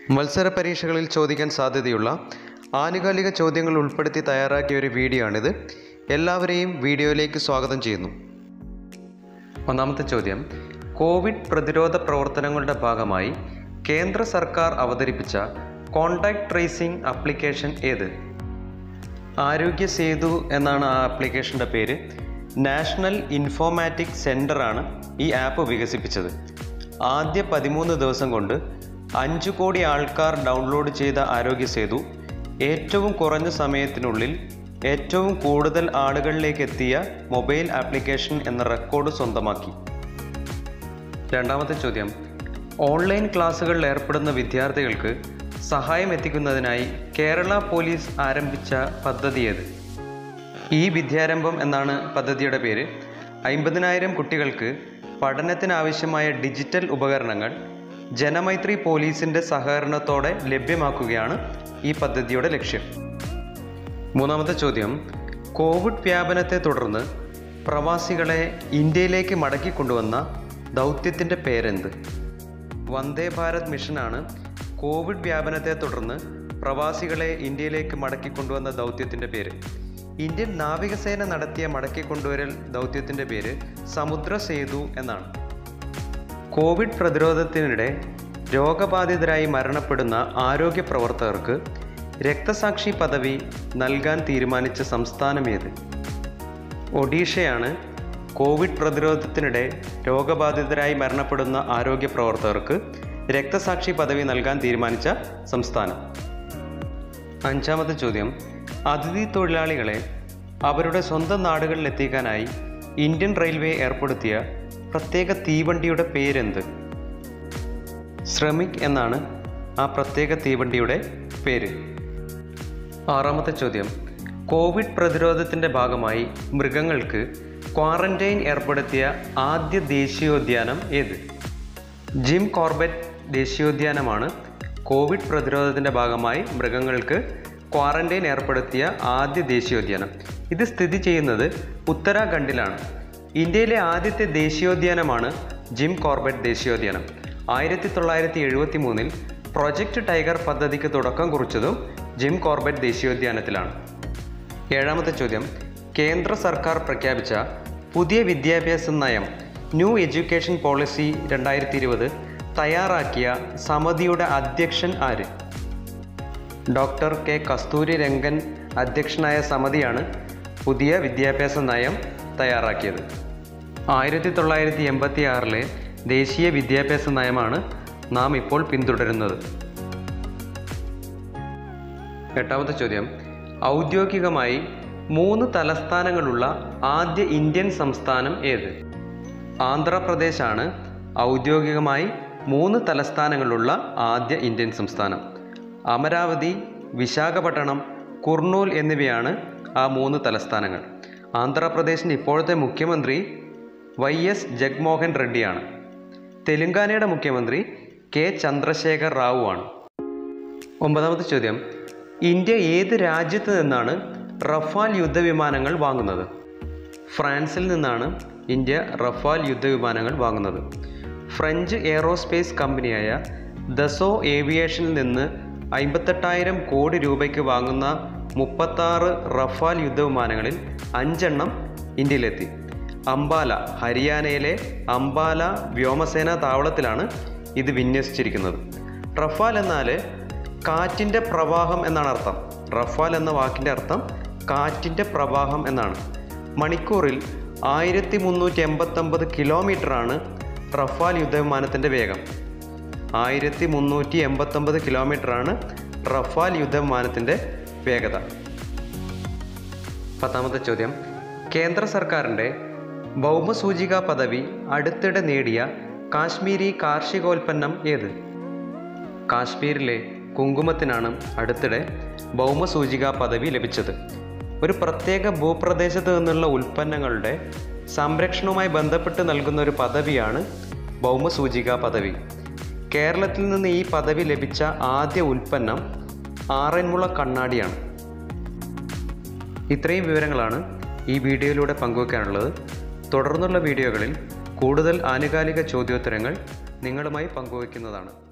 മത്സര പരീക്ഷകളിൽ ചോദിക്കാൻ സാധ്യതയുള്ള ആനുകാലിക ചോദ്യങ്ങൾ ഉൾപ്പെടുത്തി തയ്യാറാക്കിയ ഒരു വീഡിയോ ആണിത് എല്ലാവരെയും വീഡിയോയിലേക്ക് സ്വാഗതം ചെയ്യുന്നു ഒന്നാമത്തെ ചോദ്യം കോവിഡ് പ്രതിരോധ പ്രവർത്തനങ്ങളുടെ ഭാഗമായി കേന്ദ്ര സർക്കാർ അവതരിപ്പിച്ച കോണ്ടാക്ട് ട്രേസിംഗ് ആപ്ലിക്കേഷൻ ഏത് ആരോഗ്യ സേതു എന്നാണ് ആ ആപ്ലിക്കേഷൻ്റെ പേര് നാഷണൽ ഇൻഫോമാറ്റിക് സെൻ്ററാണ് ഈ ആപ്പ് വികസിപ്പിച്ചത് ആദ്യ പതിമൂന്ന് ദിവസം കൊണ്ട് അഞ്ച് കോടി ആൾക്കാർ ഡൗൺലോഡ് ചെയ്ത ആരോഗ്യ സേതു ഏറ്റവും കുറഞ്ഞ സമയത്തിനുള്ളിൽ ഏറ്റവും കൂടുതൽ ആളുകളിലേക്ക് എത്തിയ മൊബൈൽ ആപ്ലിക്കേഷൻ എന്ന റെക്കോർഡ് സ്വന്തമാക്കി രണ്ടാമത്തെ ചോദ്യം ഓൺലൈൻ ക്ലാസ്സുകളിൽ ഏർപ്പെടുന്ന വിദ്യാർത്ഥികൾക്ക് സഹായം എത്തിക്കുന്നതിനായി കേരള പോലീസ് ആരംഭിച്ച പദ്ധതി ഏത് ഈ വിദ്യാരംഭം എന്നാണ് പദ്ധതിയുടെ പേര് അമ്പതിനായിരം കുട്ടികൾക്ക് പഠനത്തിനാവശ്യമായ ഡിജിറ്റൽ ഉപകരണങ്ങൾ ജനമൈത്രി പോലീസിൻ്റെ സഹകരണത്തോടെ ലഭ്യമാക്കുകയാണ് ഈ പദ്ധതിയുടെ ലക്ഷ്യം മൂന്നാമത്തെ ചോദ്യം കോവിഡ് വ്യാപനത്തെ തുടർന്ന് പ്രവാസികളെ ഇന്ത്യയിലേക്ക് മടക്കി കൊണ്ടുവന്ന ദൗത്യത്തിൻ്റെ പേരെന്ത് വന്ദേ ഭാരത് മിഷനാണ് കോവിഡ് വ്യാപനത്തെ തുടർന്ന് പ്രവാസികളെ ഇന്ത്യയിലേക്ക് മടക്കി കൊണ്ടുവന്ന ദൗത്യത്തിൻ്റെ പേര് ഇന്ത്യൻ നാവികസേന നടത്തിയ മടക്കി കൊണ്ടുവരൽ ദൗത്യത്തിൻ്റെ പേര് സമുദ്ര സേതു എന്നാണ് കോവിഡ് പ്രതിരോധത്തിനിടെ രോഗബാധിതരായി മരണപ്പെടുന്ന ആരോഗ്യ പ്രവർത്തകർക്ക് രക്തസാക്ഷി പദവി നൽകാൻ തീരുമാനിച്ച സംസ്ഥാനം ഏത് ഒഡീഷയാണ് കോവിഡ് പ്രതിരോധത്തിനിടെ രോഗബാധിതരായി മരണപ്പെടുന്ന ആരോഗ്യ പ്രവർത്തകർക്ക് രക്തസാക്ഷി പദവി നൽകാൻ തീരുമാനിച്ച സംസ്ഥാനം അഞ്ചാമത്തെ ചോദ്യം അതിഥി തൊഴിലാളികളെ അവരുടെ സ്വന്തം നാടുകളിൽ എത്തിക്കാനായി ഇന്ത്യൻ റെയിൽവേ ഏർപ്പെടുത്തിയ പ്രത്യേക തീവണ്ടിയുടെ പേരെന്ത് ശ്രമിക് എന്നാണ് ആ പ്രത്യേക തീവണ്ടിയുടെ പേര് ആറാമത്തെ ചോദ്യം കോവിഡ് പ്രതിരോധത്തിൻ്റെ ഭാഗമായി മൃഗങ്ങൾക്ക് ക്വാറന്റൈൻ ഏർപ്പെടുത്തിയ ആദ്യ ദേശീയോദ്യാനം ഏത് ജിം കോർബറ്റ് ദേശീയോദ്യാനമാണ് കോവിഡ് പ്രതിരോധത്തിൻ്റെ ഭാഗമായി മൃഗങ്ങൾക്ക് ക്വാറന്റൈൻ ഏർപ്പെടുത്തിയ ആദ്യ ദേശീയോദ്യാനം ഇത് സ്ഥിതി ചെയ്യുന്നത് ഉത്തരാഖണ്ഡിലാണ് ഇന്ത്യയിലെ ആദ്യത്തെ ദേശീയോദ്യാനമാണ് ജിം കോർബറ്റ് ദേശീയോദ്യാനം ആയിരത്തി തൊള്ളായിരത്തി എഴുപത്തി മൂന്നിൽ പ്രൊജക്റ്റ് ടൈഗർ പദ്ധതിക്ക് തുടക്കം കുറിച്ചതും ജിം കോർബറ്റ് ദേശീയോദ്യാനത്തിലാണ് ഏഴാമത്തെ ചോദ്യം കേന്ദ്ര സർക്കാർ പ്രഖ്യാപിച്ച പുതിയ വിദ്യാഭ്യാസ നയം ന്യൂ എഡ്യൂക്കേഷൻ പോളിസി രണ്ടായിരത്തി ഇരുപത് തയ്യാറാക്കിയ സമിതിയുടെ അധ്യക്ഷൻ ആര് ഡോക്ടർ കെ കസ്തൂരി രംഗൻ അധ്യക്ഷനായ സമിതിയാണ് പുതിയ വിദ്യാഭ്യാസ നയം തയ്യാറാക്കിയത് ആയിരത്തി തൊള്ളായിരത്തി എൺപത്തി ആറിലെ ദേശീയ വിദ്യാഭ്യാസ നയമാണ് നാം ഇപ്പോൾ പിന്തുടരുന്നത് എട്ടാമത്തെ ചോദ്യം ഔദ്യോഗികമായി മൂന്ന് തലസ്ഥാനങ്ങളുള്ള ആദ്യ ഇന്ത്യൻ സംസ്ഥാനം ഏത് ആന്ധ്രാപ്രദേശാണ് ഔദ്യോഗികമായി മൂന്ന് തലസ്ഥാനങ്ങളുള്ള ആദ്യ ഇന്ത്യൻ സംസ്ഥാനം അമരാവതി വിശാഖപട്ടണം കുർണൂൽ എന്നിവയാണ് ആ മൂന്ന് തലസ്ഥാനങ്ങൾ ആന്ധ്രാപ്രദേശിൻ്റെ ഇപ്പോഴത്തെ മുഖ്യമന്ത്രി വൈ എസ് ജഗ്മോഹൻ റെഡ്ഡിയാണ് തെലുങ്കാനയുടെ മുഖ്യമന്ത്രി കെ ചന്ദ്രശേഖർ റാവു ആണ് ഒമ്പതാമത്തെ ചോദ്യം ഇന്ത്യ ഏത് രാജ്യത്ത് നിന്നാണ് റഫാൽ യുദ്ധവിമാനങ്ങൾ വാങ്ങുന്നത് ഫ്രാൻസിൽ നിന്നാണ് ഇന്ത്യ റഫാൽ യുദ്ധവിമാനങ്ങൾ വാങ്ങുന്നത് ഫ്രഞ്ച് എയറോസ്പേസ് കമ്പനിയായ ദസോ ഏവിയേഷനിൽ നിന്ന് അമ്പത്തെട്ടായിരം കോടി രൂപയ്ക്ക് വാങ്ങുന്ന മുപ്പത്താറ് റഫാൽ യുദ്ധവിമാനങ്ങളിൽ അഞ്ചെണ്ണം ഇന്ത്യയിലെത്തി അംബാല ഹരിയാനയിലെ അംബാല വ്യോമസേനാ താവളത്തിലാണ് ഇത് വിന്യസിച്ചിരിക്കുന്നത് റഫാൽ എന്നാൽ കാറ്റിൻ്റെ പ്രവാഹം എന്നാണ് അർത്ഥം റഫാൽ എന്ന വാക്കിൻ്റെ അർത്ഥം കാറ്റിൻ്റെ പ്രവാഹം എന്നാണ് മണിക്കൂറിൽ ആയിരത്തി മുന്നൂറ്റി എൺപത്തൊമ്പത് കിലോമീറ്ററാണ് റഫാൽ യുദ്ധവിമാനത്തിൻ്റെ വേഗം ആയിരത്തി മുന്നൂറ്റി എൺപത്തൊമ്പത് കിലോമീറ്ററാണ് റഫാൽ യുദ്ധവിമാനത്തിൻ്റെ വേഗത പത്താമത്തെ ചോദ്യം കേന്ദ്ര സർക്കാരിൻ്റെ ഭൗമസൂചിക പദവി അടുത്തിടെ നേടിയ കാശ്മീരി കാർഷികോൽപ്പന്നം ഏത് കാശ്മീരിലെ കുങ്കുമത്തിനാണ് അടുത്തിടെ ഭൗമസൂചിക പദവി ലഭിച്ചത് ഒരു പ്രത്യേക ഭൂപ്രദേശത്ത് നിന്നുള്ള ഉൽപ്പന്നങ്ങളുടെ സംരക്ഷണവുമായി ബന്ധപ്പെട്ട് നൽകുന്ന ഒരു പദവിയാണ് ഭൗമസൂചിക പദവി കേരളത്തിൽ നിന്ന് ഈ പദവി ലഭിച്ച ആദ്യ ഉൽപ്പന്നം ആറന്മുള കണ്ണാടിയാണ് ഇത്രയും വിവരങ്ങളാണ് ഈ വീഡിയോയിലൂടെ പങ്കുവയ്ക്കാനുള്ളത് തുടർന്നുള്ള വീഡിയോകളിൽ കൂടുതൽ ആനുകാലിക ചോദ്യോത്തരങ്ങൾ നിങ്ങളുമായി പങ്കുവയ്ക്കുന്നതാണ്